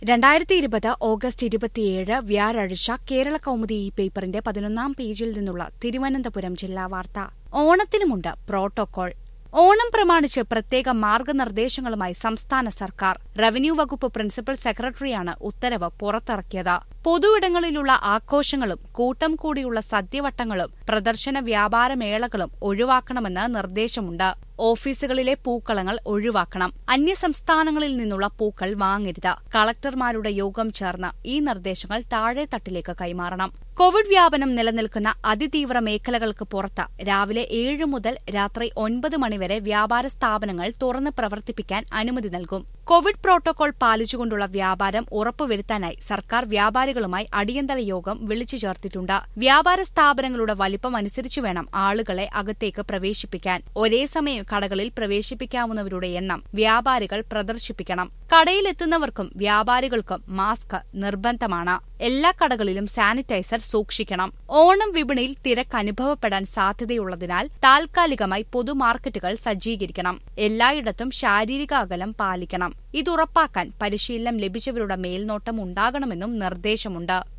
രണ്ടായിരത്തി ഇരുപത് ഓഗസ്റ്റ് ഇരുപത്തിയേഴ് വ്യാഴാഴ്ച കേരള കൗമുദി ഈ പേപ്പറിന്റെ പതിനൊന്നാം പേജിൽ നിന്നുള്ള തിരുവനന്തപുരം ജില്ലാ വാർത്ത ഓണത്തിനുമുണ്ട് പ്രോട്ടോകോൾ ഓണം പ്രമാണിച്ച് പ്രത്യേക മാർഗനിർദ്ദേശങ്ങളുമായി സംസ്ഥാന സർക്കാർ റവന്യൂ വകുപ്പ് പ്രിൻസിപ്പൽ സെക്രട്ടറിയാണ് ഉത്തരവ് പുറത്തിറക്കിയത് പൊതുവിടങ്ങളിലുള്ള ആഘോഷങ്ങളും കൂട്ടം കൂടിയുള്ള സദ്യവട്ടങ്ങളും പ്രദർശന വ്യാപാര മേളകളും ഒഴിവാക്കണമെന്ന് നിർദ്ദേശമുണ്ട് ഓഫീസുകളിലെ പൂക്കളങ്ങൾ ഒഴിവാക്കണം അന്യസംസ്ഥാനങ്ങളിൽ നിന്നുള്ള പൂക്കൾ വാങ്ങരുത് കളക്ടർമാരുടെ യോഗം ചേർന്ന് ഈ നിർദ്ദേശങ്ങൾ താഴെത്തട്ടിലേക്ക് കൈമാറണം കോവിഡ് വ്യാപനം നിലനിൽക്കുന്ന അതിതീവ്ര മേഖലകൾക്ക് പുറത്ത് രാവിലെ ഏഴ് മുതൽ രാത്രി ഒൻപത് മണിവരെ വ്യാപാര സ്ഥാപനങ്ങൾ തുറന്ന് പ്രവർത്തിപ്പിക്കാൻ അനുമതി നൽകും കോവിഡ് പ്രോട്ടോകോൾ പാലിച്ചുകൊണ്ടുള്ള വ്യാപാരം ഉറപ്പുവരുത്താനായി സർക്കാർ വ്യാപാരികളുമായി അടിയന്തര യോഗം വിളിച്ചു ചേർത്തിട്ടുണ്ട് വ്യാപാര സ്ഥാപനങ്ങളുടെ വലിപ്പം അനുസരിച്ചു വേണം ആളുകളെ അകത്തേക്ക് പ്രവേശിപ്പിക്കാൻ ഒരേ സമയം കടകളിൽ പ്രവേശിപ്പിക്കാവുന്നവരുടെ എണ്ണം വ്യാപാരികൾ പ്രദർശിപ്പിക്കണം കടയിലെത്തുന്നവർക്കും വ്യാപാരികൾക്കും മാസ്ക് നിർബന്ധമാണ് എല്ലാ കടകളിലും സാനിറ്റൈസർ സൂക്ഷിക്കണം ഓണം വിപണിയിൽ തിരക്ക് അനുഭവപ്പെടാൻ സാധ്യതയുള്ളതിനാൽ താൽക്കാലികമായി പൊതുമാർക്കറ്റുകൾ സജ്ജീകരിക്കണം എല്ലായിടത്തും ശാരീരിക അകലം പാലിക്കണം ഇതുറപ്പാക്കാൻ പരിശീലനം ലഭിച്ചവരുടെ മേൽനോട്ടം ഉണ്ടാകണമെന്നും നിർദ്ദേശമുണ്ട്